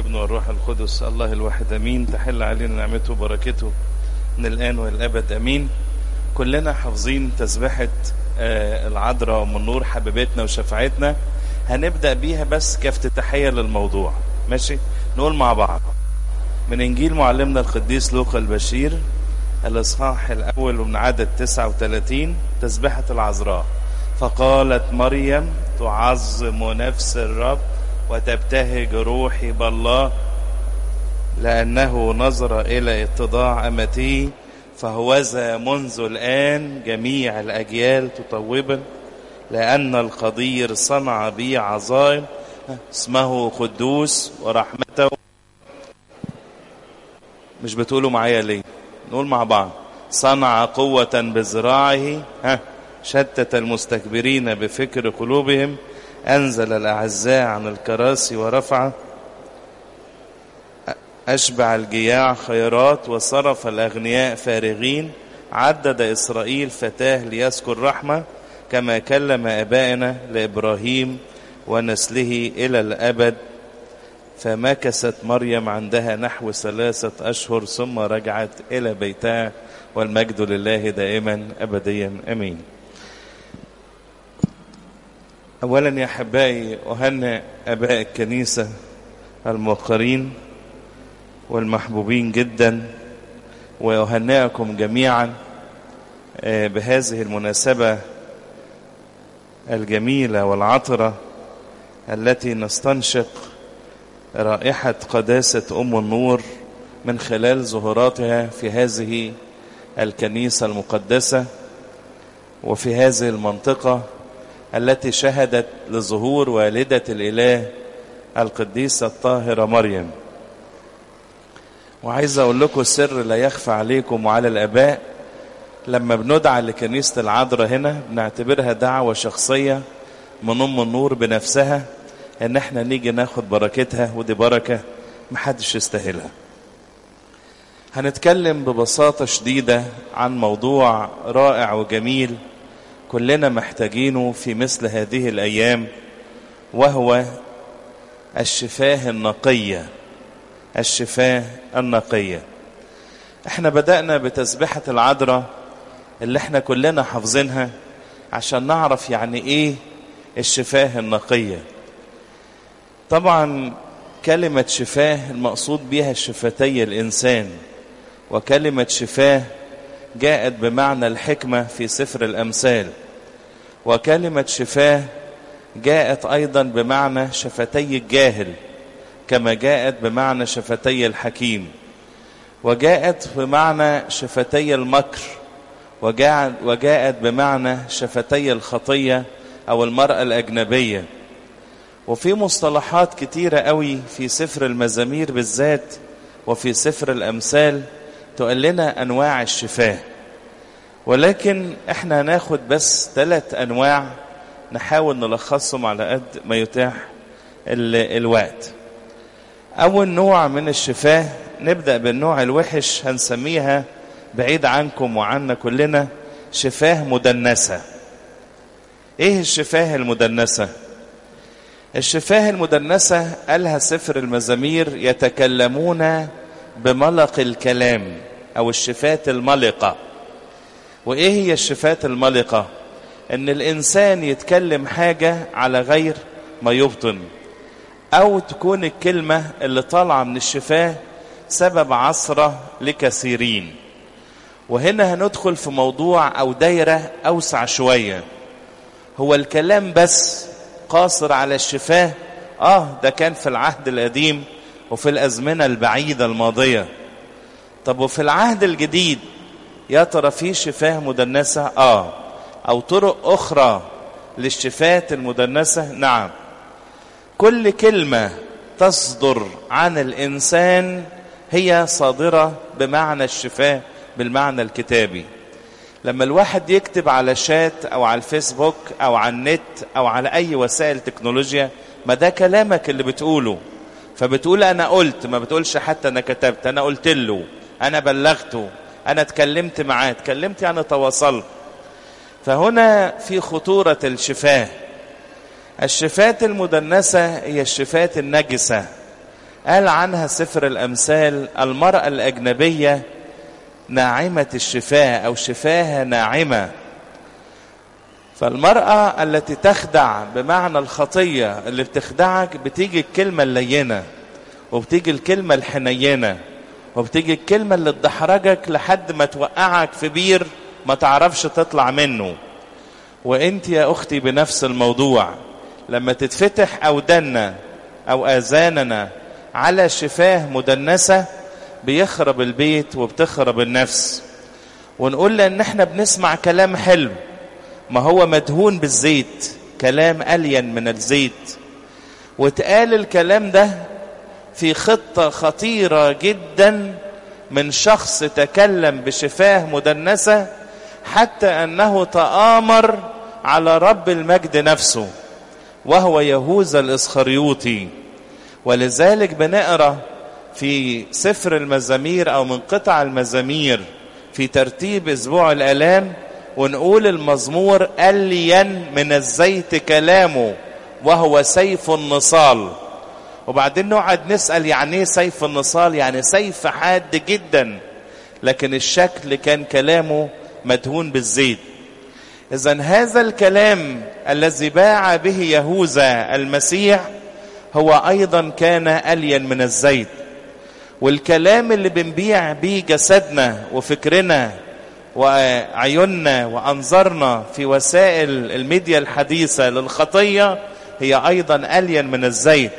والابن والروح القدس الله الواحد امين تحل علينا نعمته وبركته من الان والابد امين كلنا حافظين تسبحه آه، العذراء ام النور حبيبتنا وشفاعتنا هنبدا بيها بس كافتتاحيه للموضوع ماشي نقول مع بعض من انجيل معلمنا القديس لوقا البشير الاصحاح الاول من عدد 39 تسبحه العذراء فقالت مريم تعظم نفس الرب وتبتهج روحي بالله لأنه نظر إلى اتضاع أمته فهوذا منذ الآن جميع الأجيال تطوبا لأن القدير صنع بي عظائم اسمه قدوس ورحمته مش بتقولوا معايا ليه نقول مع بعض صنع قوة بذراعه ها شتت المستكبرين بفكر قلوبهم أنزل الأعزاء عن الكراسي ورفع أشبع الجياع خيرات وصرف الأغنياء فارغين عدد إسرائيل فتاه ليذكر رحمة كما كلم آبائنا لإبراهيم ونسله إلى الأبد فمكست مريم عندها نحو ثلاثة أشهر ثم رجعت إلى بيتها والمجد لله دائما أبديا أمين أولا يا أحبائي أهنئ أباء الكنيسة الموقرين والمحبوبين جدا وأهنئكم جميعا آه، بهذه المناسبة الجميلة والعطرة التي نستنشق رائحة قداسة أم النور من خلال ظهوراتها في هذه الكنيسة المقدسة وفي هذه المنطقة التي شهدت لظهور والدة الإله القديسة الطاهرة مريم وعايز أقول لكم سر لا يخفى عليكم وعلى الآباء لما بندعى لكنيسة العذراء هنا بنعتبرها دعوة شخصية من أم النور بنفسها إن احنا نيجي ناخد بركتها ودي بركة محدش يستاهلها هنتكلم ببساطة شديدة عن موضوع رائع وجميل كلنا محتاجينه في مثل هذه الأيام وهو الشفاه النقية الشفاه النقية احنا بدأنا بتسبحة العذراء اللي احنا كلنا حافظينها عشان نعرف يعني ايه الشفاه النقية طبعا كلمة شفاه المقصود بها شفتي الإنسان وكلمة شفاه جاءت بمعنى الحكمة في سفر الأمثال وكلمة شفاه جاءت أيضا بمعنى شفتي الجاهل كما جاءت بمعنى شفتي الحكيم وجاءت بمعنى شفتي المكر وجاءت, وجاءت بمعنى شفتي الخطية أو المرأة الأجنبية وفي مصطلحات كتيرة قوي في سفر المزامير بالذات وفي سفر الأمثال تقول لنا أنواع الشفاه ولكن احنا هناخد بس ثلاث أنواع نحاول نلخصهم على قد ما يتاح ال- الوقت أول نوع من الشفاه نبدأ بالنوع الوحش هنسميها بعيد عنكم وعنا كلنا شفاه مدنسة ايه الشفاه المدنسة الشفاه المدنسة قالها سفر المزامير يتكلمون بملق الكلام او الشفات الملقة وايه هي الشفات الملقة ان الانسان يتكلم حاجة على غير ما يبطن او تكون الكلمة اللي طالعة من الشفاه سبب عصرة لكثيرين وهنا هندخل في موضوع او دايرة اوسع شوية هو الكلام بس قاصر على الشفاه اه ده كان في العهد القديم وفي الازمنة البعيدة الماضية طب وفي العهد الجديد يا ترى في شفاه مدنسة اه او طرق اخرى للشفات المدنسة نعم كل كلمة تصدر عن الإنسان هي صادرة بمعنى الشفاه بالمعنى الكتابي لما الواحد يكتب على شات أو على الفيسبوك أو على النت أو على أي وسائل تكنولوجيا ما ده كلامك اللي بتقوله فبتقول أنا قلت ما بتقولش حتى أنا كتبت أنا قلت له أنا بلغته أنا اتكلمت معاه اتكلمت يعني تواصلت فهنا في خطورة الشفاه الشفات المدنسة هي الشفات النجسة قال عنها سفر الأمثال المرأة الأجنبية ناعمة الشفاه أو شفاها ناعمة فالمرأة التي تخدع بمعنى الخطية اللي بتخدعك بتيجي الكلمة اللينة وبتيجي الكلمة الحنينة وبتيجي الكلمة اللي تدحرجك لحد ما توقعك في بير ما تعرفش تطلع منه وانت يا اختي بنفس الموضوع لما تتفتح اودنا او اذاننا على شفاه مدنسة بيخرب البيت وبتخرب النفس ونقول له ان احنا بنسمع كلام حلو ما هو مدهون بالزيت كلام ألين من الزيت واتقال الكلام ده في خطة خطيرة جدا من شخص تكلم بشفاه مدنسة حتى أنه تآمر على رب المجد نفسه وهو يهوذا الإسخريوطي ولذلك بنقرأ في سفر المزامير أو من قطع المزامير في ترتيب أسبوع الآلام ونقول المزمور ألين من الزيت كلامه وهو سيف النصال وبعدين نقعد نسأل يعني ايه سيف النصال يعني سيف حاد جدا لكن الشكل كان كلامه مدهون بالزيت إذا هذا الكلام الذي باع به يهوذا المسيح هو أيضا كان ألين من الزيت والكلام اللي بنبيع بيه جسدنا وفكرنا وعيوننا وأنظرنا في وسائل الميديا الحديثة للخطية هي أيضا ألين من الزيت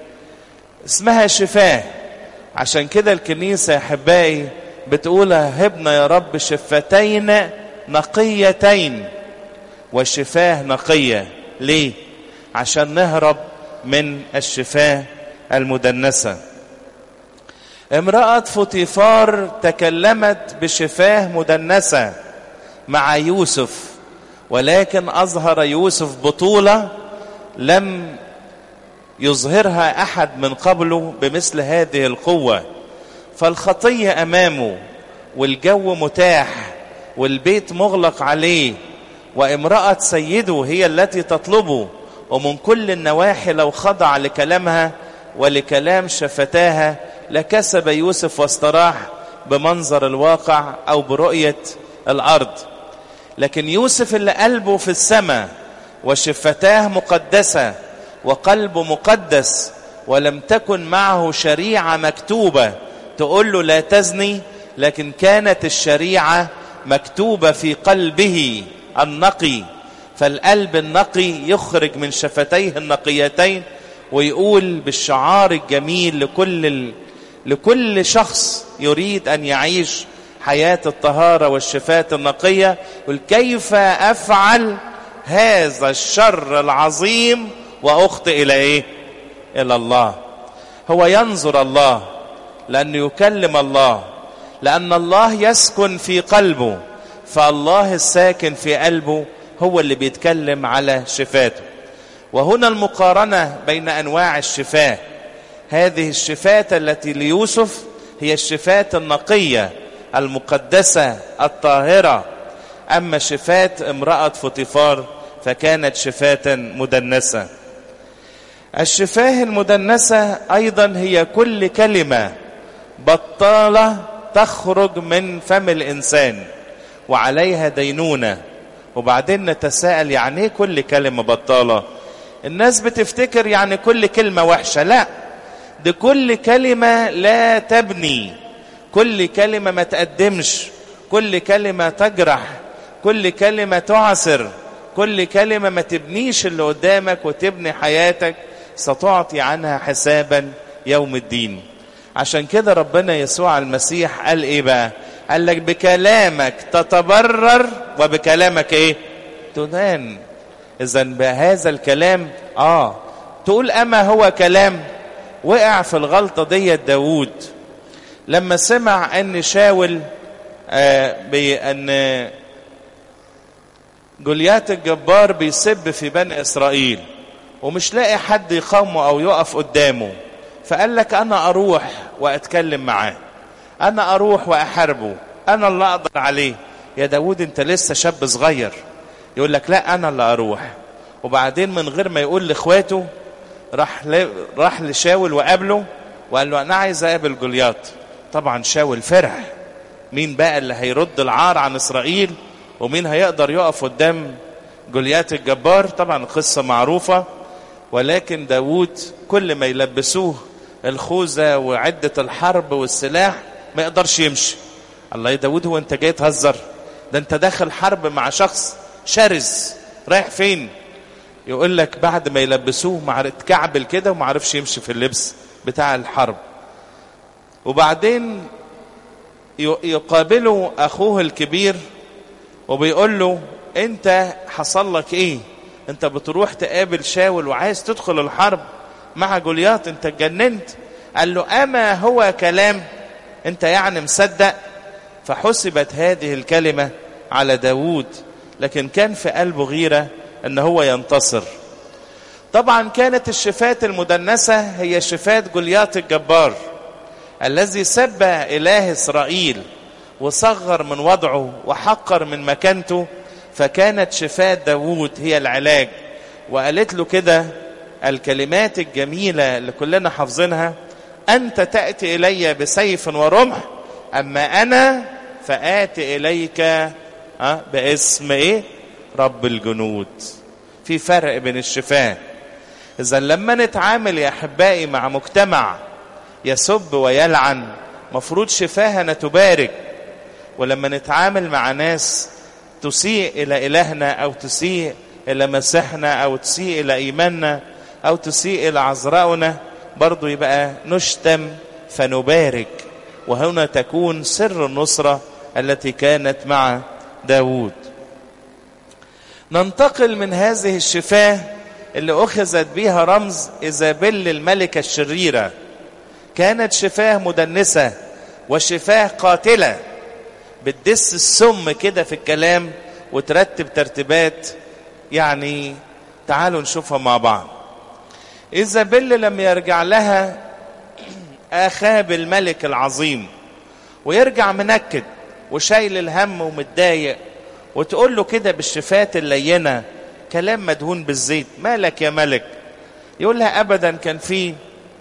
اسمها شفاه عشان كده الكنيسة يا أحبائي بتقول هبنا يا رب شفتين نقيتين وشفاه نقية ليه؟ عشان نهرب من الشفاه المدنسة امرأة فطيفار تكلمت بشفاه مدنسة مع يوسف ولكن أظهر يوسف بطولة لم يظهرها أحد من قبله بمثل هذه القوة فالخطية أمامه والجو متاح والبيت مغلق عليه وامرأة سيده هي التي تطلبه ومن كل النواحي لو خضع لكلامها ولكلام شفتاها لكسب يوسف واستراح بمنظر الواقع أو برؤية الأرض لكن يوسف اللي قلبه في السماء وشفتاه مقدسة وقلبه مقدس ولم تكن معه شريعة مكتوبة تقول له لا تزني لكن كانت الشريعة مكتوبة في قلبه النقي فالقلب النقي يخرج من شفتيه النقيتين ويقول بالشعار الجميل لكل ال... لكل شخص يريد أن يعيش حياة الطهارة والشفاة النقية يقول كيف أفعل هذا الشر العظيم وأخطئ إلى إيه؟ إلى الله هو ينظر الله لأنه يكلم الله لأن الله يسكن في قلبه فالله الساكن في قلبه هو اللي بيتكلم على شفاته وهنا المقارنة بين أنواع الشفاه هذه الشفاة التي ليوسف هي الشفاة النقية المقدسة الطاهرة أما شفاة امرأة فطيفار فكانت شفاة مدنسة الشفاه المدنسة أيضا هي كل كلمة بطالة تخرج من فم الإنسان وعليها دينونة وبعدين نتساءل يعني ايه كل كلمة بطالة الناس بتفتكر يعني كل كلمة وحشة لا دي كل كلمة لا تبني كل كلمة ما تقدمش كل كلمة تجرح كل كلمة تعسر كل كلمة ما تبنيش اللي قدامك وتبني حياتك ستعطي عنها حسابا يوم الدين عشان كده ربنا يسوع المسيح قال ايه بقى قال لك بكلامك تتبرر وبكلامك ايه تدان اذا بهذا الكلام اه تقول اما هو كلام وقع في الغلطة دي داود لما سمع ان شاول آه بان جوليات الجبار بيسب في بني اسرائيل ومش لاقي حد يقاومه او يقف قدامه فقال لك انا اروح واتكلم معاه انا اروح واحاربه انا اللي اقدر عليه يا داود انت لسه شاب صغير يقول لك لا انا اللي اروح وبعدين من غير ما يقول لاخواته راح ل... راح لشاول وقابله وقال له انا عايز اقابل جولياط طبعا شاول فرح مين بقى اللي هيرد العار عن اسرائيل ومين هيقدر يقف قدام جوليات الجبار طبعا قصة معروفة ولكن داود كل ما يلبسوه الخوذة وعدة الحرب والسلاح ما يقدرش يمشي الله يا داود هو انت جاي تهزر ده انت داخل حرب مع شخص شرس رايح فين يقول لك بعد ما يلبسوه مع اتكعبل كده وما عرفش يمشي في اللبس بتاع الحرب وبعدين يقابله اخوه الكبير وبيقول له انت حصل لك ايه انت بتروح تقابل شاول وعايز تدخل الحرب مع جولياط انت اتجننت قال له اما هو كلام انت يعني مصدق فحسبت هذه الكلمة على داود لكن كان في قلبه غيرة ان هو ينتصر طبعا كانت الشفات المدنسة هي شفات جولياط الجبار الذي سب إله إسرائيل وصغر من وضعه وحقر من مكانته فكانت شفاة داوود هي العلاج وقالت له كده الكلمات الجميلة اللي كلنا حافظينها أنت تأتي إلي بسيف ورمح أما أنا فآتي إليك أه باسم إيه رب الجنود في فرق بين الشفاة إذا لما نتعامل يا أحبائي مع مجتمع يسب ويلعن مفروض شفاهنا تبارك ولما نتعامل مع ناس تسيء إلى إلهنا أو تسيء إلى مسيحنا أو تسيء إلى إيماننا أو تسيء إلى عذراؤنا برضو يبقى نشتم فنبارك وهنا تكون سر النصرة التي كانت مع داود ننتقل من هذه الشفاه اللي أخذت بها رمز إيزابيل الملكة الشريرة كانت شفاه مدنسة وشفاه قاتلة بتدس السم كده في الكلام وترتب ترتيبات يعني تعالوا نشوفها مع بعض إيزابيل لم يرجع لها آخاب الملك العظيم ويرجع منكد وشايل الهم ومتضايق وتقول له كده بالشفات اللينة كلام مدهون بالزيت مالك يا ملك يقول لها أبدا كان في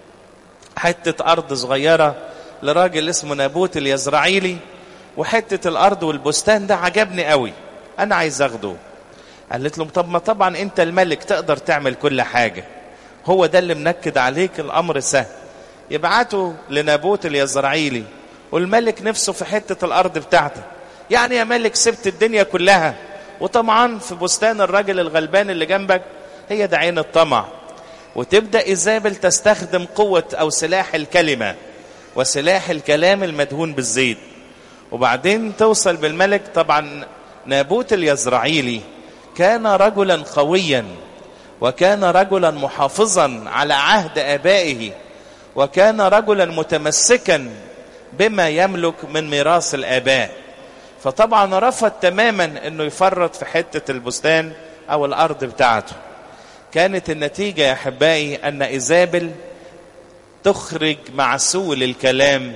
حتة أرض صغيرة لراجل اسمه نابوت اليزرعيلي وحتة الأرض والبستان ده عجبني قوي أنا عايز أخده قالت له طب ما طبعا أنت الملك تقدر تعمل كل حاجة هو ده اللي منكد عليك الأمر سهل يبعته لنابوت اليزرعيلي والملك نفسه في حتة الأرض بتاعته يعني يا ملك سبت الدنيا كلها وطمعان في بستان الراجل الغلبان اللي جنبك هي ده عين الطمع وتبدأ إيزابل تستخدم قوة أو سلاح الكلمة وسلاح الكلام المدهون بالزيت وبعدين توصل بالملك طبعا نابوت اليزرعيلي كان رجلا قويا وكان رجلا محافظا على عهد آبائه وكان رجلا متمسكا بما يملك من ميراث الآباء فطبعا رفض تماما انه يفرط في حتة البستان او الارض بتاعته كانت النتيجة يا احبائي ان ايزابل تخرج معسول الكلام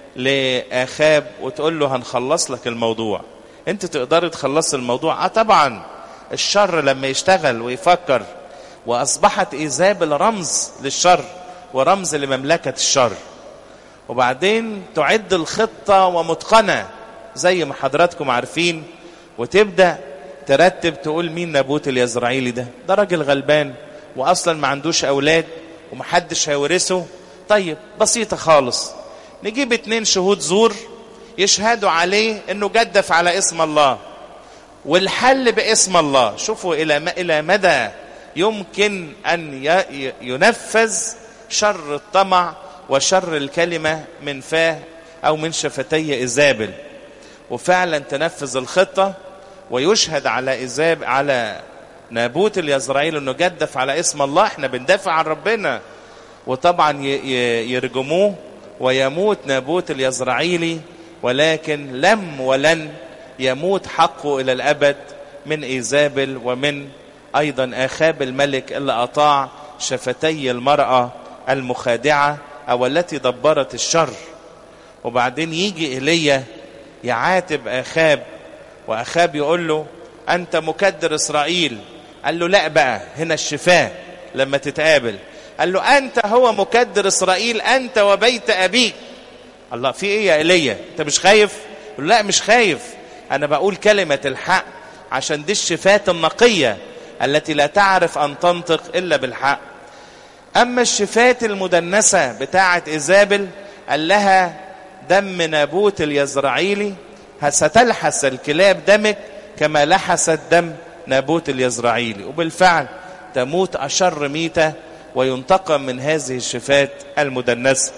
لاخاب وتقول له هنخلص لك الموضوع انت تقدر تخلص الموضوع اه طبعا الشر لما يشتغل ويفكر واصبحت ايزابل رمز للشر ورمز لمملكة الشر وبعدين تعد الخطة ومتقنة زي ما حضراتكم عارفين وتبدأ ترتب تقول مين نابوت اليزرعيلي ده ده راجل غلبان واصلا ما عندوش اولاد ومحدش هيورثه طيب بسيطة خالص نجيب اتنين شهود زور يشهدوا عليه انه جدف على اسم الله والحل باسم الله شوفوا الى الى مدى يمكن ان ينفذ شر الطمع وشر الكلمة من فاه او من شفتي ايزابل وفعلا تنفذ الخطة ويشهد على إزاب على نابوت اليزرعيل انه جدف على اسم الله احنا بندافع عن ربنا وطبعا يرجموه ويموت نابوت اليزرعيلي ولكن لم ولن يموت حقه الى الابد من ايزابل ومن ايضا اخاب الملك اللي اطاع شفتي المرأة المخادعة او التي دبرت الشر وبعدين يجي ايليا يعاتب اخاب واخاب يقول له انت مكدر اسرائيل قال له لا بقى هنا الشفاء لما تتقابل قال له أنت هو مكدر إسرائيل أنت وبيت أبيك الله في إيه يا إيليا أنت مش خايف قال لا مش خايف أنا بقول كلمة الحق عشان دي الشفات النقية التي لا تعرف أن تنطق إلا بالحق أما الشفات المدنسة بتاعة إيزابل قال لها دم نابوت اليزرعيلي ستلحس الكلاب دمك كما لحست دم نابوت اليزرعيلي وبالفعل تموت أشر ميتة وينتقم من هذه الشفات المدنسة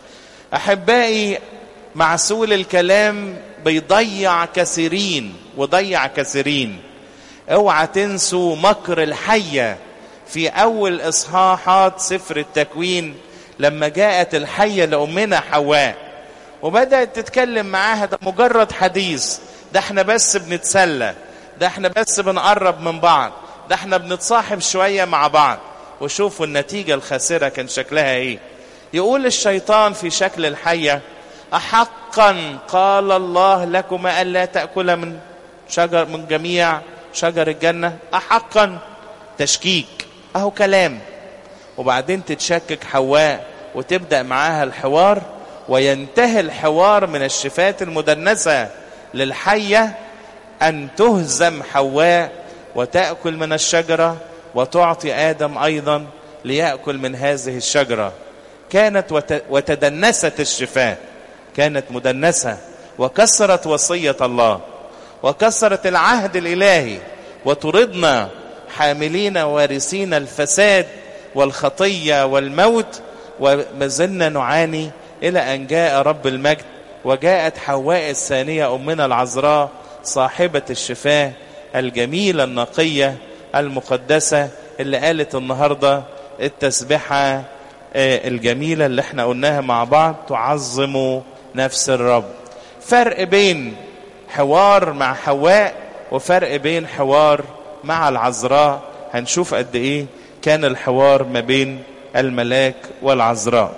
أحبائي معسول الكلام بيضيع كثيرين وضيع كثيرين اوعى تنسوا مكر الحية في أول إصحاحات سفر التكوين لما جاءت الحية لأمنا حواء وبدأت تتكلم معاها ده مجرد حديث ده احنا بس بنتسلى ده احنا بس بنقرب من بعض ده احنا بنتصاحب شوية مع بعض وشوفوا النتيجة الخاسرة كان شكلها ايه يقول الشيطان في شكل الحية أحقا قال الله لكما ألا تأكل من شجر من جميع شجر الجنة أحقا تشكيك أهو كلام وبعدين تتشكك حواء وتبدأ معاها الحوار وينتهي الحوار من الشفات المدنسة للحية أن تهزم حواء وتأكل من الشجرة وتعطي آدم أيضا ليأكل من هذه الشجرة كانت وتدنست الشفاه كانت مدنسة وكسرت وصية الله وكسرت العهد الإلهي وطردنا حاملين وارثين الفساد والخطية والموت وما زلنا نعاني إلى أن جاء رب المجد وجاءت حواء الثانية أمنا العذراء صاحبة الشفاه الجميلة النقية المقدسة اللي قالت النهاردة التسبحة الجميلة اللي احنا قلناها مع بعض تعظم نفس الرب فرق بين حوار مع حواء وفرق بين حوار مع العذراء هنشوف قد ايه كان الحوار ما بين الملاك والعذراء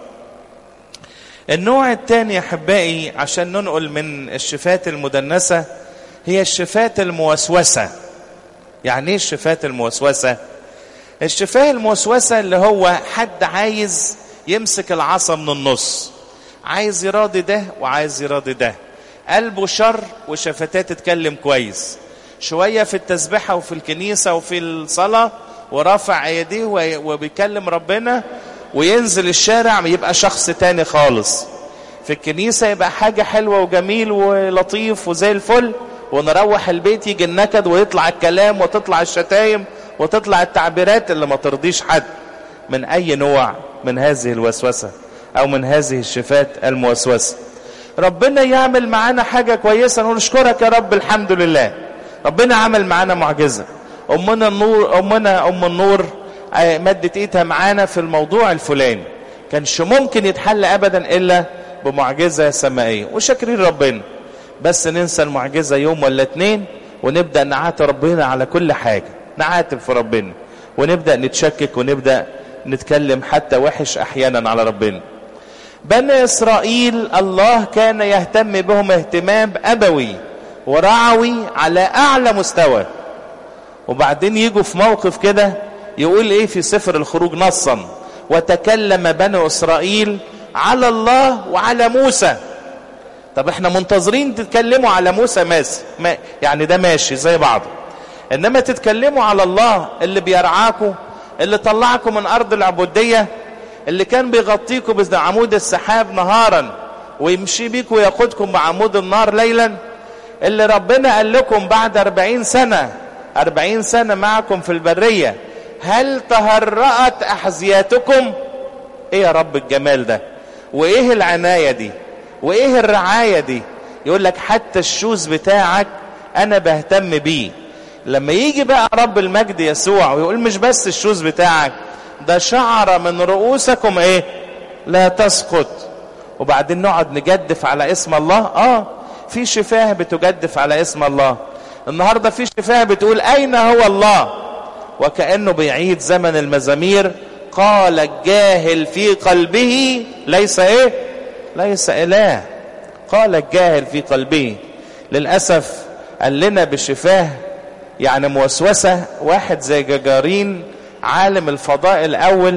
النوع الثاني يا احبائي عشان ننقل من الشفات المدنسة هي الشفات الموسوسة يعني ايه الشفات الموسوسة الشفاه الموسوسة اللي هو حد عايز يمسك العصا من النص عايز يراضي ده وعايز يراضي ده قلبه شر وشفتاه تتكلم كويس شوية في التسبحة وفي الكنيسة وفي الصلاة ورافع ايديه وبيكلم ربنا وينزل الشارع يبقى شخص تاني خالص في الكنيسة يبقى حاجة حلوة وجميل ولطيف وزي الفل ونروح البيت يجي النكد ويطلع الكلام وتطلع الشتايم وتطلع التعبيرات اللي ما ترضيش حد من أي نوع من هذه الوسوسة أو من هذه الشفات الموسوسة ربنا يعمل معانا حاجة كويسة نقول اشكرك يا رب الحمد لله ربنا عمل معانا معجزة أمنا النور أمنا أم النور مدت ايدها معانا في الموضوع الفلاني كانش ممكن يتحل أبدا إلا بمعجزة سمائية وشاكرين ربنا بس ننسى المعجزة يوم ولا اتنين ونبدأ نعاتب ربنا على كل حاجة نعاتب في ربنا ونبدأ نتشكك ونبدأ نتكلم حتى وحش أحيانا على ربنا بني إسرائيل الله كان يهتم بهم اهتمام أبوي ورعوي على أعلى مستوى وبعدين يجوا في موقف كده يقول إيه في سفر الخروج نصا وتكلم بني إسرائيل على الله وعلى موسى طب احنا منتظرين تتكلموا على موسى ماشي ما يعني ده ماشي زي بعضه انما تتكلموا على الله اللي بيرعاكم اللي طلعكم من ارض العبوديه اللي كان بيغطيكم بعمود السحاب نهارا ويمشي بيكم وياخدكم بعمود النار ليلا اللي ربنا قال لكم بعد أربعين سنة أربعين سنة معكم في البرية هل تهرأت أحذيتكم ايه يا رب الجمال ده وايه العناية دي وايه الرعاية دي يقول لك حتى الشوز بتاعك انا بهتم بيه لما يجي بقى رب المجد يسوع ويقول مش بس الشوز بتاعك ده شعر من رؤوسكم ايه لا تسقط وبعدين نقعد نجدف على اسم الله اه في شفاه بتجدف على اسم الله النهارده في شفاه بتقول اين هو الله وكانه بيعيد زمن المزامير قال الجاهل في قلبه ليس ايه ليس اله قال الجاهل في قلبه للاسف قال لنا بشفاه يعني موسوسه واحد زي جاجارين عالم الفضاء الاول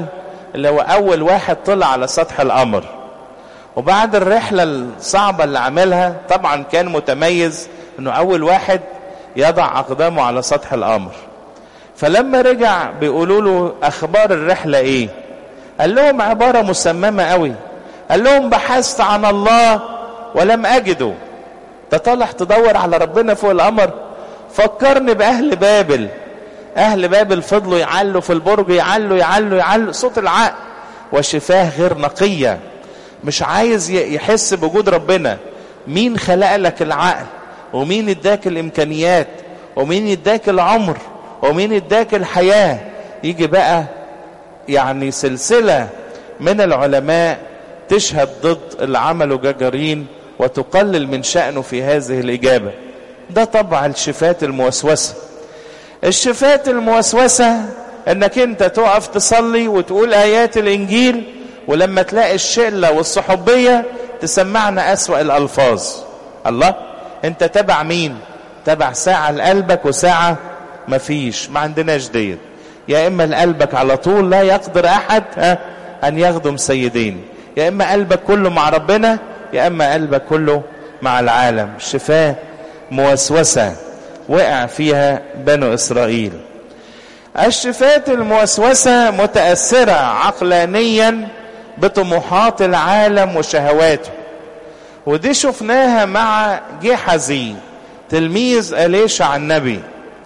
اللي هو أول واحد طلع على سطح القمر وبعد الرحلة الصعبة اللي عملها طبعا كان متميز انه اول واحد يضع اقدامه على سطح القمر فلما رجع بيقولوا له اخبار الرحلة ايه قال لهم عبارة مسممة قوي قال لهم بحثت عن الله ولم اجده تطلع تدور على ربنا فوق القمر فكرني باهل بابل اهل بابل فضلوا يعلوا في البرج يعلوا يعلوا يعلوا صوت العقل وشفاه غير نقيه مش عايز يحس بوجود ربنا مين خلق لك العقل ومين اداك الامكانيات ومين اداك العمر ومين اداك الحياة يجي بقى يعني سلسلة من العلماء تشهد ضد اللي عمله جاجارين وتقلل من شأنه في هذه الإجابة ده طبعا الشفات الموسوسة الشفات الموسوسة انك انت تقف تصلي وتقول ايات الانجيل ولما تلاقي الشلة والصحوبية تسمعنا أسوأ الألفاظ الله انت تبع مين تبع ساعة لقلبك وساعة مفيش ما عندناش ديت يا إما لقلبك على طول لا يقدر أحد ها أن يخدم سيدين يا إما قلبك كله مع ربنا يا إما قلبك كله مع العالم شفاه موسوسة وقع فيها بنو إسرائيل الشفات الموسوسة متأثرة عقلانيا بطموحات العالم وشهواته ودي شفناها مع جحزي تلميذ أليشع النبي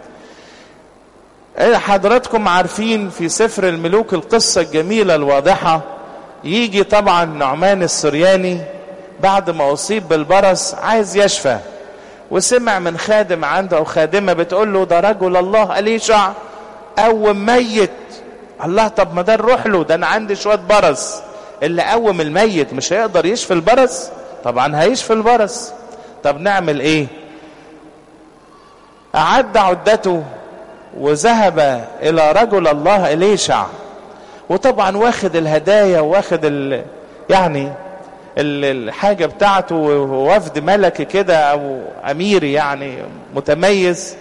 حضراتكم عارفين في سفر الملوك القصة الجميلة الواضحة يجي طبعا نعمان السرياني بعد ما أصيب بالبرص عايز يشفى وسمع من خادم عنده أو خادمة بتقول له ده رجل الله أليشع قوم ميت الله طب ما ده نروح له ده أنا عندي شوية برص اللي قوم الميت مش هيقدر يشفي البرص طبعا هيشفي البرص طب نعمل ايه أعد عدته وذهب إلى رجل الله إليشع وطبعا واخد الهدايا واخد ال... يعني الحاجة بتاعته ووفد ملكي كده أو أميري يعني متميز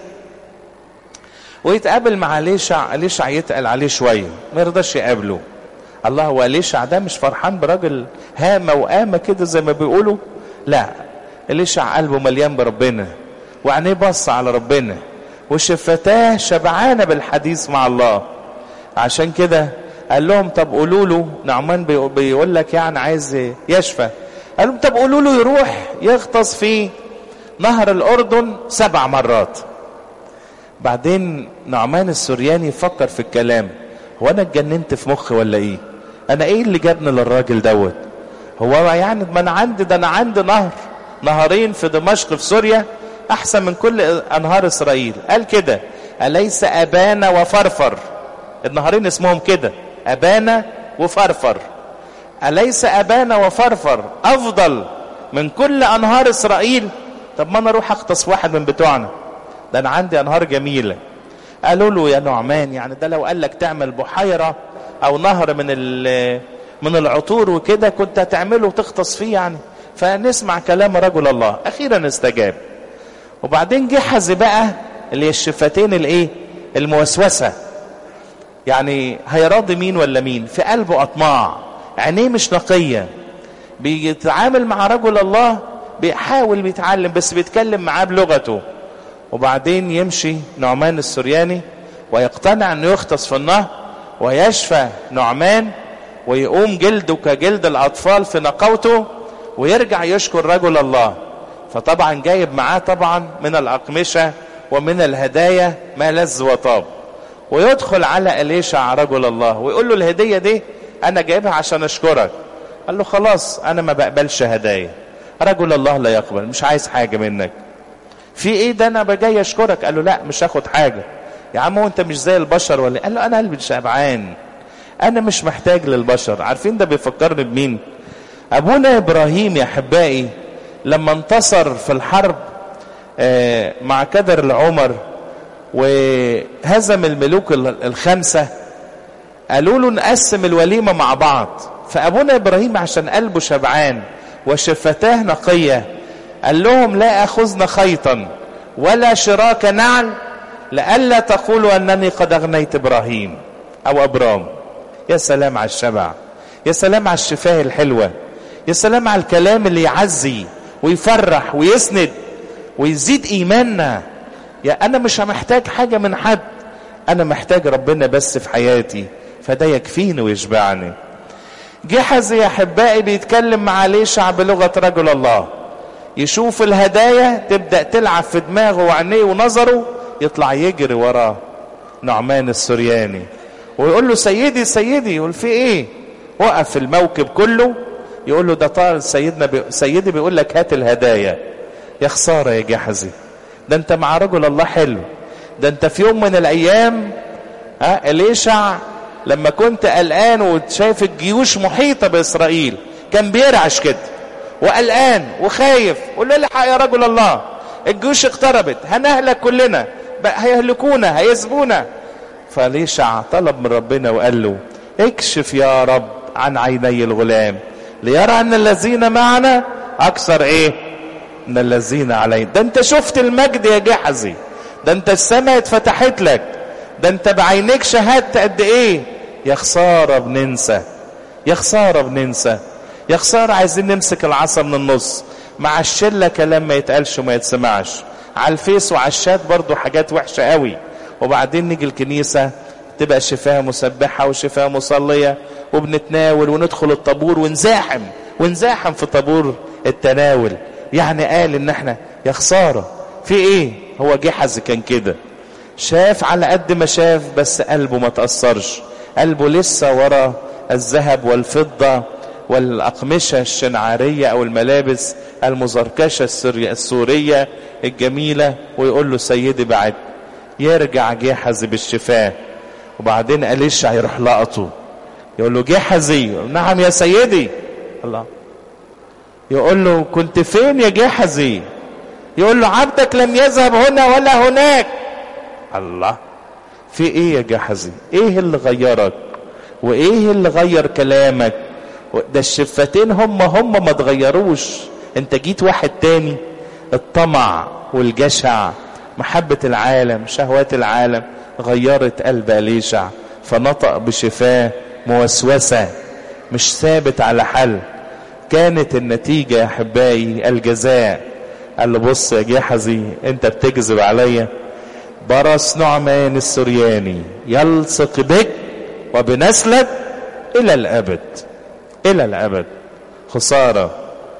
ويتقابل مع ليشع ليشع يتقل عليه شوية ما يرضاش يقابله الله هو ليشع ده مش فرحان براجل هامة وقامة كده زي ما بيقولوا لا ليشع قلبه مليان بربنا وعينيه بص على ربنا وشفتاه شبعانة بالحديث مع الله عشان كده قال لهم طب قولوا له نعمان بيقول لك يعني عايز يشفى قال لهم طب قولوا له يروح يغطس في نهر الأردن سبع مرات بعدين نعمان السورياني يفكر في الكلام هو انا اتجننت في مخي ولا ايه انا ايه اللي جابني للراجل دوت هو يعني ما انا عندي ده انا عندي نهر نهرين في دمشق في سوريا احسن من كل انهار اسرائيل قال كده اليس ابانا وفرفر النهرين اسمهم كده ابانا وفرفر اليس ابانا وفرفر افضل من كل انهار اسرائيل طب ما انا اروح اغطس واحد من بتوعنا ده انا عندي انهار جميله قالوا له يا نعمان يعني ده لو قال لك تعمل بحيره او نهر من من العطور وكده كنت هتعمله وتغطس فيه يعني فنسمع كلام رجل الله اخيرا استجاب وبعدين جحز بقى اللي هي الشفتين الايه الموسوسه يعني هيراضي مين ولا مين في قلبه اطماع عينيه مش نقيه بيتعامل مع رجل الله بيحاول بيتعلم بس بيتكلم معاه بلغته وبعدين يمشي نعمان السرياني ويقتنع انه يغطس في النهر ويشفى نعمان ويقوم جلده كجلد الاطفال في نقوته ويرجع يشكر رجل الله فطبعا جايب معاه طبعا من الاقمشه ومن الهدايا ما لذ وطاب ويدخل على اليشع رجل الله ويقول له الهديه دي انا جايبها عشان اشكرك قال له خلاص انا ما بقبلش هدايا رجل الله لا يقبل مش عايز حاجه منك في ايه ده انا جاي اشكرك قال له لا مش هاخد حاجه يا عم هو انت مش زي البشر ولا قال له انا قلبي شبعان انا مش محتاج للبشر عارفين ده بيفكرني بمين ابونا ابراهيم يا احبائي لما انتصر في الحرب مع كدر العمر وهزم الملوك الخمسة قالوا له نقسم الوليمة مع بعض فأبونا إبراهيم عشان قلبه شبعان وشفتاه نقية قال لهم لا أخذنا خيطا ولا شراك نعل لئلا تقولوا أنني قد أغنيت إبراهيم أو أبرام يا سلام على الشبع يا سلام على الشفاه الحلوة يا سلام على الكلام اللي يعزي ويفرح ويسند ويزيد إيماننا يا أنا مش محتاج حاجة من حد أنا محتاج ربنا بس في حياتي فده يكفيني ويشبعني جحز يا أحبائي بيتكلم مع ليشع بلغة رجل الله يشوف الهدايا تبدأ تلعب في دماغه وعينيه ونظره يطلع يجري وراه نعمان السرياني ويقول له سيدي سيدي يقول في ايه وقف في الموكب كله يقول له ده طار سيدنا بي... سيدي بيقول لك هات الهدايا يا خسارة يا جحزي ده انت مع رجل الله حلو ده انت في يوم من الايام ها اليشع لما كنت قلقان وشايف الجيوش محيطة باسرائيل كان بيرعش كده وقلقان وخايف قول له الحق يا رجل الله الجيوش اقتربت هنهلك كلنا هيهلكونا هيسبونا فليشع طلب من ربنا وقال له اكشف يا رب عن عيني الغلام ليرى ان الذين معنا اكثر ايه من الذين علينا ده انت شفت المجد يا جحزي ده انت السماء اتفتحت لك ده انت بعينيك شهدت قد ايه يا خساره بننسى يا خساره بننسى يا خساره عايزين نمسك العصا من النص مع الشله كلام ما يتقالش وما يتسمعش على الفيس وعلى الشات برضو حاجات وحشه قوي وبعدين نيجي الكنيسه تبقى شفاه مسبحه وشفاه مصليه وبنتناول وندخل الطابور ونزاحم ونزاحم في طابور التناول يعني قال ان احنا يا خساره في ايه هو جحز كان كده شاف على قد ما شاف بس قلبه ما تأثرش قلبه لسه ورا الذهب والفضة والأقمشة الشنعارية أو الملابس المزركشة السورية, السورية الجميلة ويقول له سيدي بعد يرجع جحز بالشفاه وبعدين أليشع يروح لقطه يقول له جحزي نعم يا سيدي الله يقول له كنت فين يا جحزي يقول له عبدك لم يذهب هنا ولا هناك الله في ايه يا جحزي ايه اللي غيرك وايه اللي غير كلامك ده الشفتين هم هم ما تغيروش انت جيت واحد تاني الطمع والجشع محبة العالم شهوات العالم غيرت قلب أليشع فنطق بشفاه موسوسة مش ثابت على حل كانت النتيجة يا أحبائي الجزاء قال له بص يا جحزي انت بتكذب عليا برص نعمان السرياني يلصق بك وبنسلك إلى الأبد إلى الأبد خسارة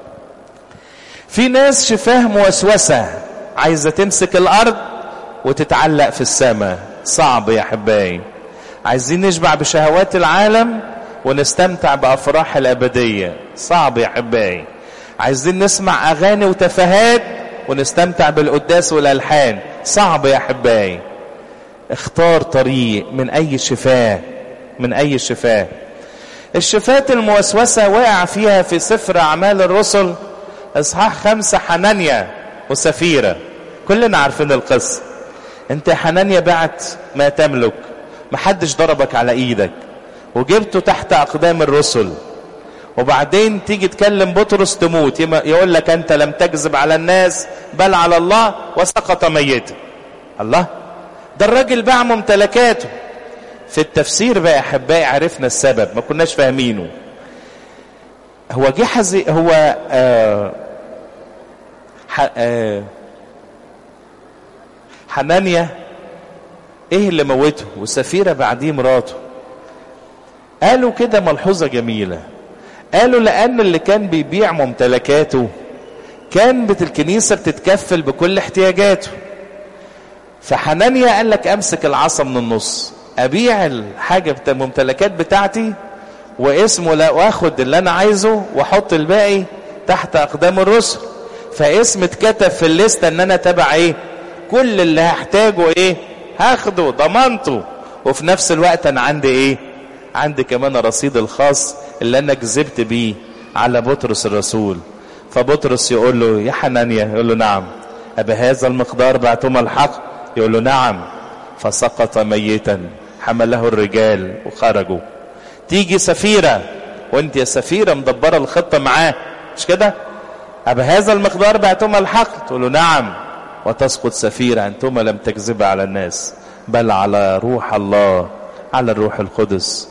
في ناس شفاه موسوسة عايزة تمسك الأرض وتتعلق في السماء صعب يا حباي عايزين نشبع بشهوات العالم ونستمتع بأفراح الأبدية صعب يا حباي عايزين نسمع أغاني وتفاهات ونستمتع بالقداس والألحان صعب يا حباي اختار طريق من أي شفاه من أي شفاه الشفات الموسوسة وقع فيها في سفر أعمال الرسل إصحاح خمسة حنانيا وسفيرة كلنا عارفين القصة انت حنانيا بعت ما تملك محدش ضربك على ايدك وجبته تحت اقدام الرسل وبعدين تيجي تكلم بطرس تموت يقول لك انت لم تكذب على الناس بل على الله وسقط ميتا الله ده الراجل باع ممتلكاته في التفسير بقى يا احبائي عرفنا السبب ما كناش فاهمينه هو جحزي هو آه آه حنانيا ايه اللي موته وسفيرة بعديه مراته قالوا كده ملحوظة جميلة قالوا لأن اللي كان بيبيع ممتلكاته كان بت الكنيسة بتتكفل بكل احتياجاته فحنانيا قال لك أمسك العصا من النص أبيع الحاجة بتاع الممتلكات بتاعتي واسمه لا واخد اللي أنا عايزه واحط الباقي تحت أقدام الرسل فاسم اتكتب في الليستة ان انا تبع ايه كل اللي هحتاجه ايه هاخده ضمانته وفي نفس الوقت انا عندي ايه عندي كمان رصيد الخاص اللي انا كذبت بيه على بطرس الرسول فبطرس يقول له يا حنانيا يقول له نعم أبا هذا المقدار بعتما الحق يقول له نعم فسقط ميتا حمله الرجال وخرجوا تيجي سفيرة وانت يا سفيرة مدبرة الخطة معاه مش كده أبا هذا المقدار بعتما الحق تقول له نعم وتسقط سفيرة أنتما لم تكذب على الناس بل على روح الله على الروح القدس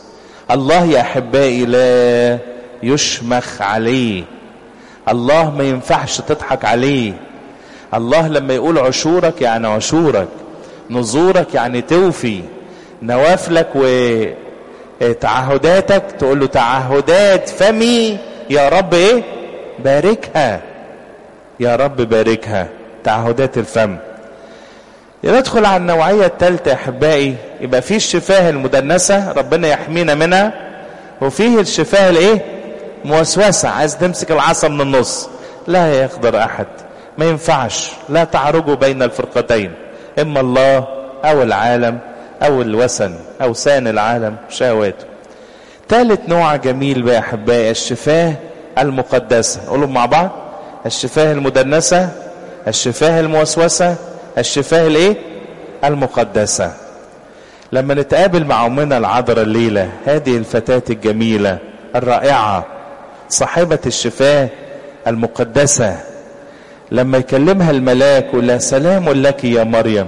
الله يا أحبائي لا يشمخ عليه الله ما ينفعش تضحك عليه الله لما يقول عشورك يعني عشورك نظورك يعني توفي نوافلك وتعهداتك تقول له تعهدات فمي يا رب ايه باركها يا رب باركها تعهدات الفم ندخل على النوعية الثالثة يا أحبائي يبقى فيه الشفاه المدنسة ربنا يحمينا منها وفيه الشفاه الايه موسوسة عايز تمسك العصا من النص لا يقدر أحد ما ينفعش لا تعرجوا بين الفرقتين إما الله أو العالم أو الوثن أو سان العالم شهواته ثالث نوع جميل بقى يا أحبائي الشفاه المقدسة نقولهم مع بعض الشفاه المدنسة الشفاه الموسوسة الشفاه الايه المقدسة لما نتقابل مع أمنا العذراء الليلة هذه الفتاة الجميلة الرائعة صاحبة الشفاه المقدسة لما يكلمها الملاك يقول لها سلام لك يا مريم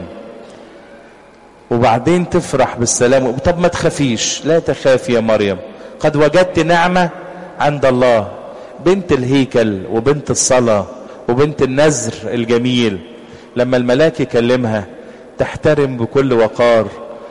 وبعدين تفرح بالسلام طب ما تخافيش لا تخاف يا مريم قد وجدت نعمة عند الله بنت الهيكل وبنت الصلاة وبنت النذر الجميل لما الملاك يكلمها تحترم بكل وقار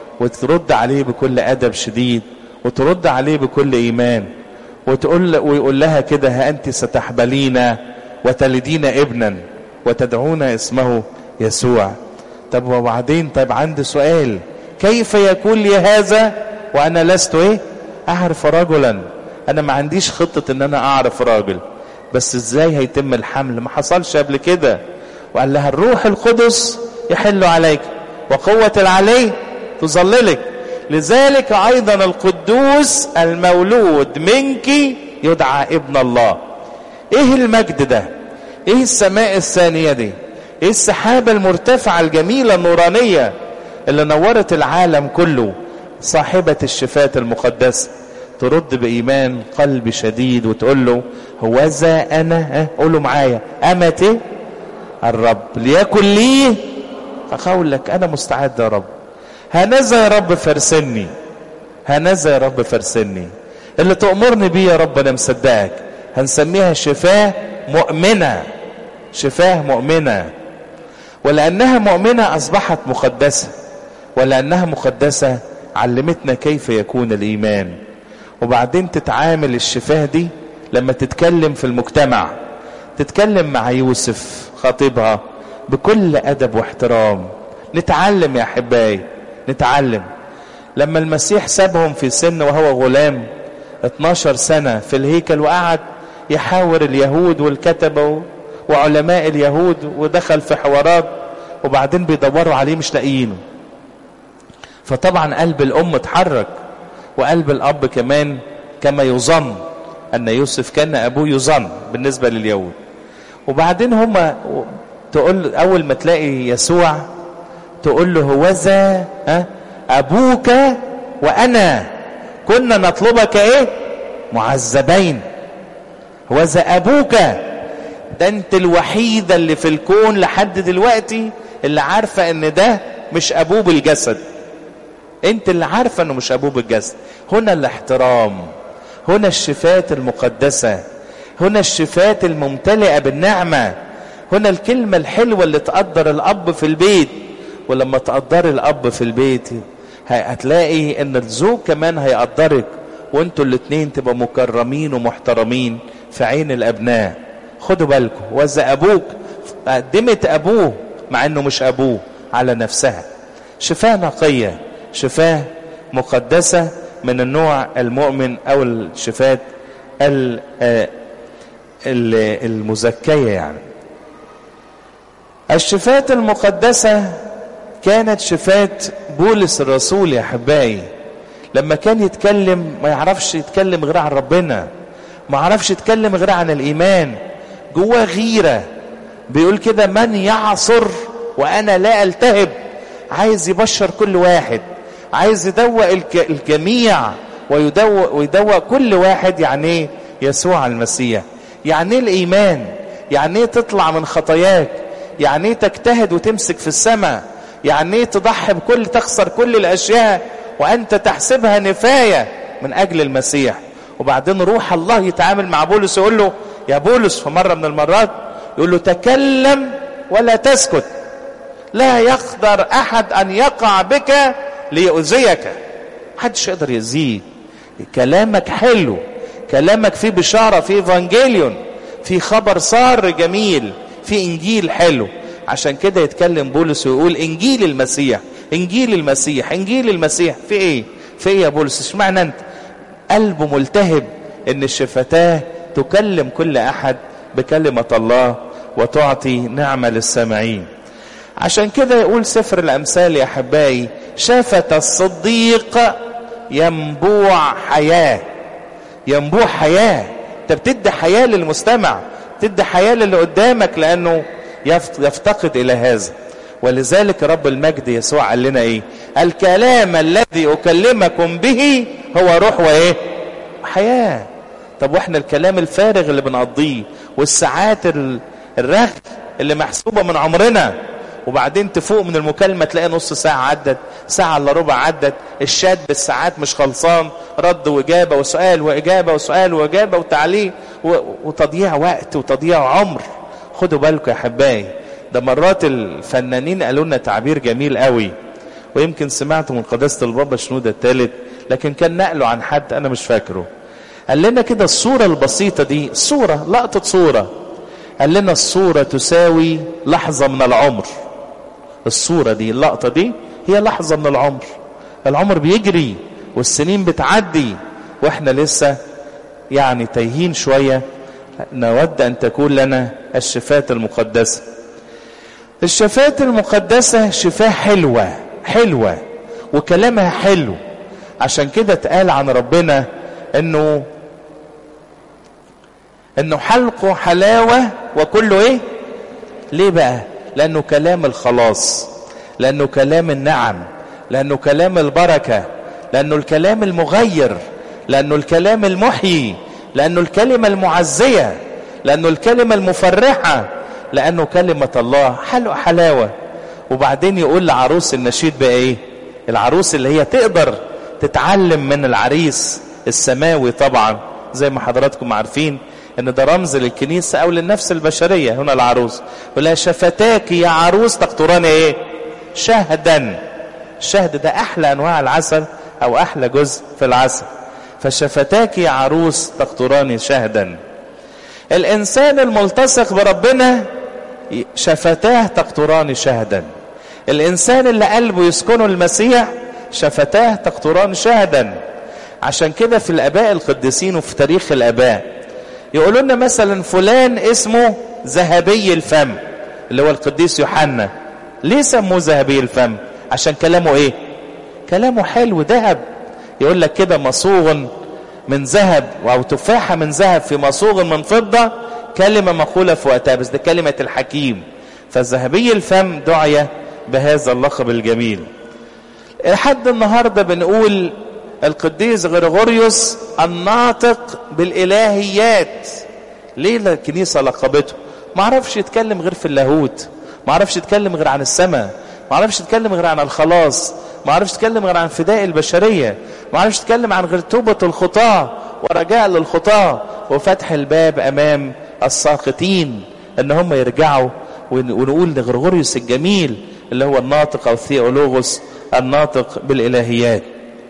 وترد عليه بكل أدب شديد وترد عليه بكل إيمان وتقول ويقول لها كده ها أنت ستحبلين وتلدين ابنا وتدعون اسمه يسوع طب وبعدين طيب عندي سؤال كيف يكون لي هذا وأنا لست إيه أعرف رجلا أنا ما عنديش خطة إن أنا أعرف راجل بس إزاي هيتم الحمل ما حصلش قبل كده وقال لها الروح القدس يحل عليك وقوة العلي تظللك لذلك أيضا القدوس المولود منك يدعى ابن الله ايه المجد ده ايه السماء الثانية دي ايه السحابة المرتفعة الجميلة النورانية اللي نورت العالم كله صاحبة الشفاة المقدسة ترد بإيمان قلب شديد وتقول له هوذا أنا ها قول له معايا أمتي الرب ليكن لي أقول لك أنا مستعد يا رب هنذا يا رب فرسني هنذا يا رب فرسني اللي تأمرني بيه يا رب أنا مصدقك هنسميها شفاه مؤمنة شفاه مؤمنة ولأنها مؤمنة أصبحت مقدسة ولأنها مقدسة علمتنا كيف يكون الإيمان وبعدين تتعامل الشفاه دي لما تتكلم في المجتمع تتكلم مع يوسف خطيبها بكل أدب واحترام نتعلم يا أحبائي نتعلم لما المسيح سابهم في سن وهو غلام 12 سنة في الهيكل وقعد يحاور اليهود والكتبة وعلماء اليهود ودخل في حوارات وبعدين بيدوروا عليه مش لاقيينه فطبعا قلب الأم اتحرك وقلب الأب كمان كما يظن أن يوسف كان أبوه يظن بالنسبة لليهود وبعدين هما تقول أول ما تلاقي يسوع تقول له هوذا ها أبوك وأنا كنا نطلبك إيه معذبين هوذا أبوك ده أنت الوحيدة اللي في الكون لحد دلوقتي اللي عارفة أن ده مش أبوه بالجسد أنت اللي عارفة أنه مش أبوه بالجسد هنا الاحترام هنا الشفات المقدسة هنا الشفات الممتلئة بالنعمة هنا الكلمة الحلوة اللي تقدر الأب في البيت ولما تقدر الأب في البيت هتلاقي ان الزوج كمان هيقدرك وانتوا الاتنين تبقى مكرمين ومحترمين في عين الابناء خدوا بالكم وزا ابوك قدمت ابوه مع انه مش ابوه على نفسها شفاه نقية شفاه مقدسة من النوع المؤمن او الشفات المزكية يعني الشفات المقدسة كانت شفات بولس الرسول يا حباي لما كان يتكلم ما يعرفش يتكلم غير عن ربنا ما يعرفش يتكلم غير عن الإيمان جواه غيرة بيقول كده من يعصر وأنا لا ألتهب عايز يبشر كل واحد عايز يدوق الجميع ويدوق, ويدوق كل واحد يعني ايه يسوع المسيح يعني ايه الإيمان يعني ايه تطلع من خطاياك يعني ايه تجتهد وتمسك في السماء يعني ايه تضحي بكل تخسر كل الاشياء وانت تحسبها نفايه من اجل المسيح وبعدين روح الله يتعامل مع بولس يقول له يا بولس في مره من المرات يقول له تكلم ولا تسكت لا يقدر احد ان يقع بك ليؤذيك محدش يقدر يأذيه كلامك حلو كلامك فيه بشارة فيه ايفانجيليون في خبر سار جميل في انجيل حلو عشان كده يتكلم بولس ويقول انجيل المسيح انجيل المسيح انجيل المسيح في ايه في ايه يا بولس اشمعنى انت قلبه ملتهب ان الشفتاه تكلم كل احد بكلمة الله وتعطي نعمة للسامعين عشان كده يقول سفر الامثال يا احبائي شفت الصديق ينبوع حياه ينبوع حياه انت بتدي حياه للمستمع تدي حياه للي قدامك لانه يفتقد الى هذا ولذلك رب المجد يسوع قال لنا ايه الكلام الذي اكلمكم به هو روح وايه حياه طب واحنا الكلام الفارغ اللي بنقضيه والساعات الرغي اللي محسوبه من عمرنا وبعدين تفوق من المكالمة تلاقي نص ساعة عدت ساعة الا ربع عدت الشات بالساعات مش خلصان رد وإجابة وسؤال وإجابة وسؤال وإجابة وتعليق وتضييع وقت وتضييع عمر خدوا بالكم يا حباي ده مرات الفنانين قالوا لنا تعبير جميل قوي ويمكن سمعته من قداسة البابا شنودة الثالث لكن كان نقله عن حد أنا مش فاكره قال لنا كده الصورة البسيطة دي صورة لقطة صورة قال لنا الصورة تساوي لحظة من العمر الصورة دي اللقطة دي هي لحظة من العمر العمر بيجري والسنين بتعدي واحنا لسه يعني تايهين شوية نود أن تكون لنا الشفات المقدسة الشفات المقدسة شفاه حلوة حلوة وكلامها حلو عشان كده اتقال عن ربنا انه انه حلقه حلاوة وكله ايه ليه بقى لانه كلام الخلاص لانه كلام النعم لانه كلام البركة لانه الكلام المغير لانه الكلام المحيي لانه الكلمة المعزية لانه الكلمة المفرحة لانه كلمة الله حلو حلاوة وبعدين يقول لعروس النشيد بقى ايه العروس اللي هي تقدر تتعلم من العريس السماوي طبعا زي ما حضراتكم عارفين ان ده رمز للكنيسة او للنفس البشرية هنا العروس ولا شفتاك يا عروس تقطران ايه شهدا الشهد ده احلى انواع العسل او احلى جزء في العسل فشفتاك يا عروس تقطران شهدا الانسان الملتصق بربنا شفتاه تقطران شهدا الانسان اللي قلبه يسكنه المسيح شفتاه تقطران شهدا عشان كده في الاباء القديسين وفي تاريخ الاباء يقولوا لنا مثلا فلان اسمه ذهبي الفم اللي هو القديس يوحنا ليه سموه ذهبي الفم عشان كلامه ايه كلامه حلو ذهب يقول لك كده مصوغ من ذهب او تفاحه من ذهب في مصوغ من فضه كلمه مقوله في وقتها بس ده كلمه الحكيم فالذهبي الفم دعي بهذا اللقب الجميل لحد النهارده بنقول القديس غريغوريوس الناطق بالالهيات ليه الكنيسه لقبته ما عرفش يتكلم غير في اللاهوت ما عرفش يتكلم غير عن السماء ما عرفش يتكلم غير عن الخلاص ما عرفش يتكلم غير عن فداء البشريه ما عرفش يتكلم عن غير توبه الخطاه ورجاء للخطاه وفتح الباب امام الساقطين ان هم يرجعوا ونقول لغرغوريوس الجميل اللي هو الناطق او ثيولوغوس الناطق بالالهيات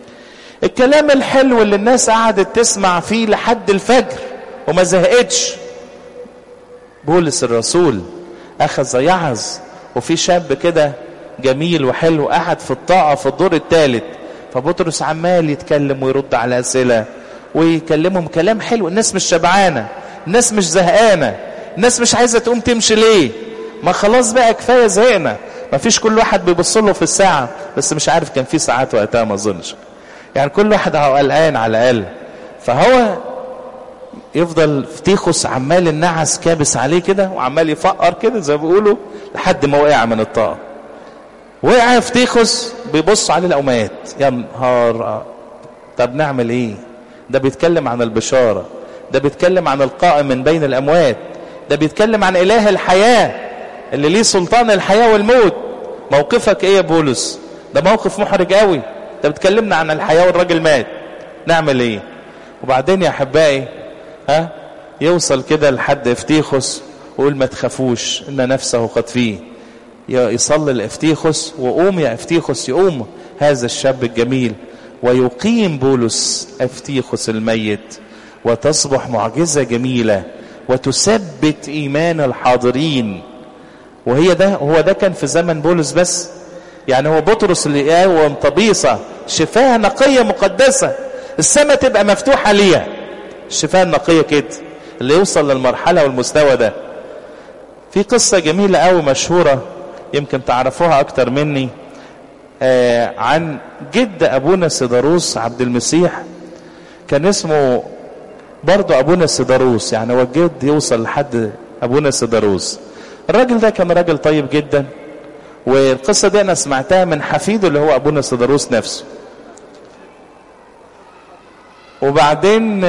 الكلام الحلو اللي الناس قعدت تسمع فيه لحد الفجر وما زهقتش بولس الرسول اخذ يعظ وفي شاب كده جميل وحلو قعد في الطاقة في الدور الثالث فبطرس عمال يتكلم ويرد على أسئلة ويكلمهم كلام حلو الناس مش شبعانة الناس مش زهقانة الناس مش عايزة تقوم تمشي ليه ما خلاص بقى كفاية زهقنا ما فيش كل واحد بيبص له في الساعة بس مش عارف كان في ساعات وقتها ما اظنش يعني كل واحد هو قلقان على الأقل فهو يفضل فتيخس عمال النعس كابس عليه كده وعمال يفقر كده زي ما بيقولوا لحد ما وقع من الطاقة وقع فتيخس بيبص عليه الأمات يا نهار طب نعمل ايه ده بيتكلم عن البشارة ده بيتكلم عن القائم من بين الأموات ده بيتكلم عن إله الحياة اللي ليه سلطان الحياة والموت موقفك ايه يا بولس ده موقف محرج قوي ده بتكلمنا عن الحياة والراجل مات نعمل ايه وبعدين يا احبائي ها يوصل كده لحد افتيخس ويقول ما تخافوش ان نفسه قد فيه يصلي الافتيخس وقوم يا افتيخس يقوم هذا الشاب الجميل ويقيم بولس افتيخس الميت وتصبح معجزة جميلة وتثبت ايمان الحاضرين وهي ده هو ده كان في زمن بولس بس يعني هو بطرس اللي قاوم طبيصة شفاها نقية مقدسة السماء تبقى مفتوحة ليها الشفاء النقية كده اللي يوصل للمرحلة والمستوى ده في قصة جميلة قوي مشهورة يمكن تعرفوها أكتر مني آه عن جد أبونا سيداروس عبد المسيح كان اسمه برضه أبونا سيداروس يعني هو الجد يوصل لحد أبونا سيداروس الراجل ده كان راجل طيب جدا والقصة دي أنا سمعتها من حفيده اللي هو أبونا سيداروس نفسه وبعدين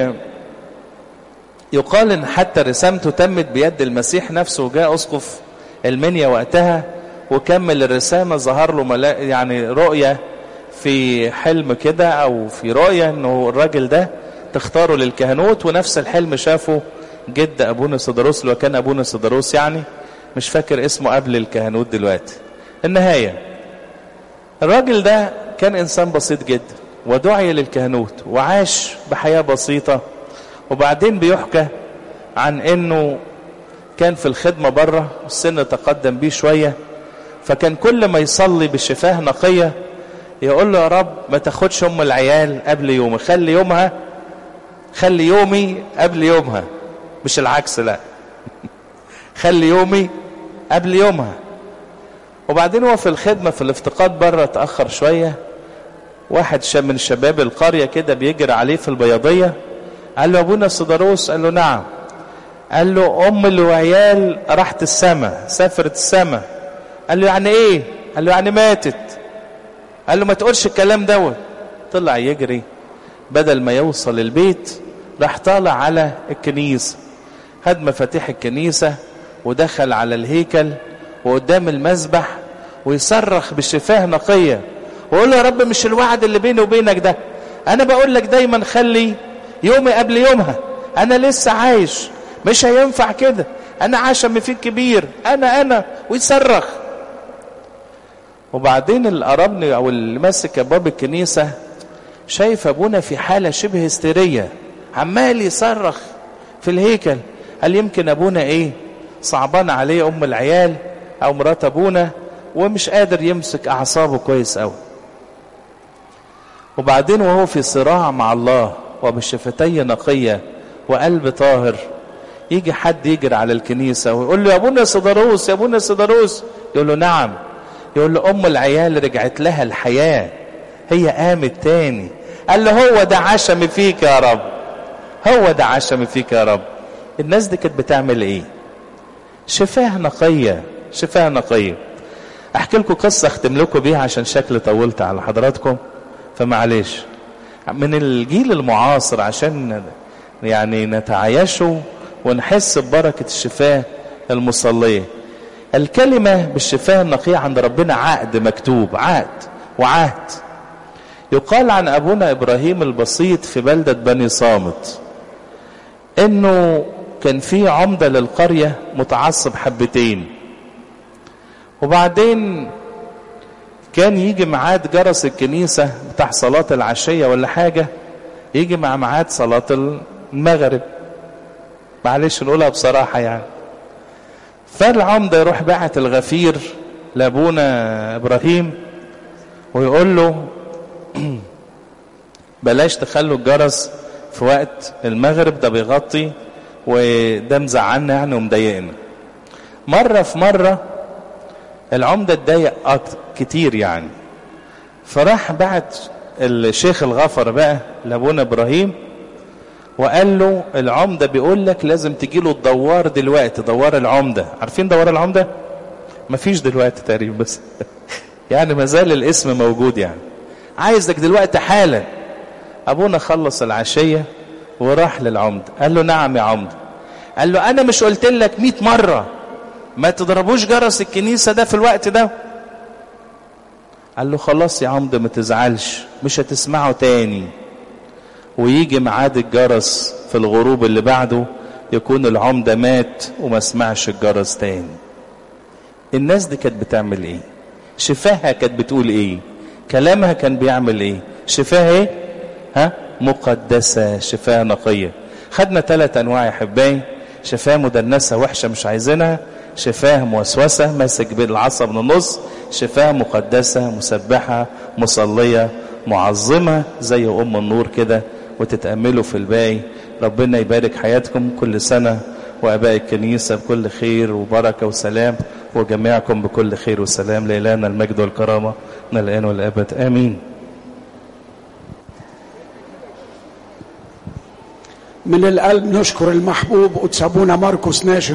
يقال ان حتى رسامته تمت بيد المسيح نفسه وجاء اسقف المنيا وقتها وكمل الرسامة ظهر له ملا يعني رؤية في حلم كده او في رؤية انه الراجل ده تختاره للكهنوت ونفس الحلم شافه جد ابونا سيدروس لو كان ابونا سيدروس يعني مش فاكر اسمه قبل الكهنوت دلوقتي النهاية الراجل ده كان انسان بسيط جدا ودعي للكهنوت وعاش بحياة بسيطة وبعدين بيحكى عن انه كان في الخدمة بره السن تقدم بيه شوية فكان كل ما يصلي بشفاه نقية يقول له يا رب ما تاخدش ام العيال قبل يومي خلي يومها خلي يومي قبل يومها مش العكس لا خلي يومي قبل يومها وبعدين هو في الخدمة في الافتقاد بره اتأخر شوية واحد من شباب القرية كده بيجري عليه في البياضية قال له ابونا سيداروس قال له نعم قال له ام العيال راحت السما سافرت السما قال له يعني ايه قال له يعني ماتت قال له ما تقولش الكلام دوت طلع يجري بدل ما يوصل البيت راح طالع على الكنيسة خد مفاتيح الكنيسة ودخل على الهيكل وقدام المذبح ويصرخ بشفاه نقية ويقول له يا رب مش الوعد اللي بيني وبينك ده انا بقول لك دايما خلي يومي قبل يومها انا لسه عايش مش هينفع كده انا عشم فيك كبير انا انا ويصرخ وبعدين اللي قربني او اللي ماسك باب الكنيسه شايف ابونا في حاله شبه هستيريه عمال يصرخ في الهيكل قال يمكن ابونا ايه صعبان عليه ام العيال او مرات ابونا ومش قادر يمسك اعصابه كويس قوي وبعدين وهو في صراع مع الله وبشفتي نقية وقلب طاهر يجي حد يجري على الكنيسة ويقول له يا ابونا سيداروس يا ابونا سيداروس يقول له نعم يقول له ام العيال رجعت لها الحياة هي قامت تاني قال له هو ده عشم فيك يا رب هو ده عشم فيك يا رب الناس دي كانت بتعمل ايه شفاه نقية شفاه نقية احكي لكم قصة اختم لكم بيها عشان شكل طولت على حضراتكم فمعلش من الجيل المعاصر عشان يعني نتعايشه ونحس ببركة الشفاء المصلية الكلمة بالشفاء النقية عند ربنا عقد مكتوب عقد وعهد يقال عن أبونا إبراهيم البسيط في بلدة بني صامت إنه كان في عمدة للقرية متعصب حبتين وبعدين كان يجي ميعاد جرس الكنيسة بتاع صلاة العشية ولا حاجة يجي مع ميعاد صلاة المغرب معلش نقولها بصراحة يعني فالعمدة يروح باعت الغفير لابونا إبراهيم ويقول له بلاش تخلوا الجرس في وقت المغرب ده بيغطي وده مزعلنا يعني ومضايقنا مرة في مرة العمدة اتضايق كتير يعني فراح بعت الشيخ الغفر بقى لابونا ابراهيم وقال له العمدة بيقول لك لازم تجي له الدوار دلوقتي دوار العمدة عارفين دوار العمدة مفيش دلوقتي تقريبا بس يعني ما زال الاسم موجود يعني عايزك دلوقتي حالا ابونا خلص العشية وراح للعمدة قال له نعم يا عمدة قال له انا مش قلت لك 100 مرة ما تضربوش جرس الكنيسة ده في الوقت ده قال له خلاص يا عمدة ما تزعلش مش هتسمعه تاني ويجي ميعاد الجرس في الغروب اللي بعده يكون العمدة مات وما سمعش الجرس تاني الناس دي كانت بتعمل ايه شفاها كانت بتقول ايه كلامها كان بيعمل ايه شفاها ايه ها مقدسة شفاها نقية خدنا ثلاث انواع يا حباي شفاه مدنسة وحشة مش عايزينها شفاه موسوسة ماسك بالعصا من النص شفاه مقدسة مسبحة مصلية معظمة زي أم النور كده وتتأملوا في الباقي ربنا يبارك حياتكم كل سنة وأباء الكنيسة بكل خير وبركة وسلام وجميعكم بكل خير وسلام لإلهنا المجد والكرامة من الآن والأبد آمين من القلب نشكر المحبوب قدس ابونا ماركوس ناشد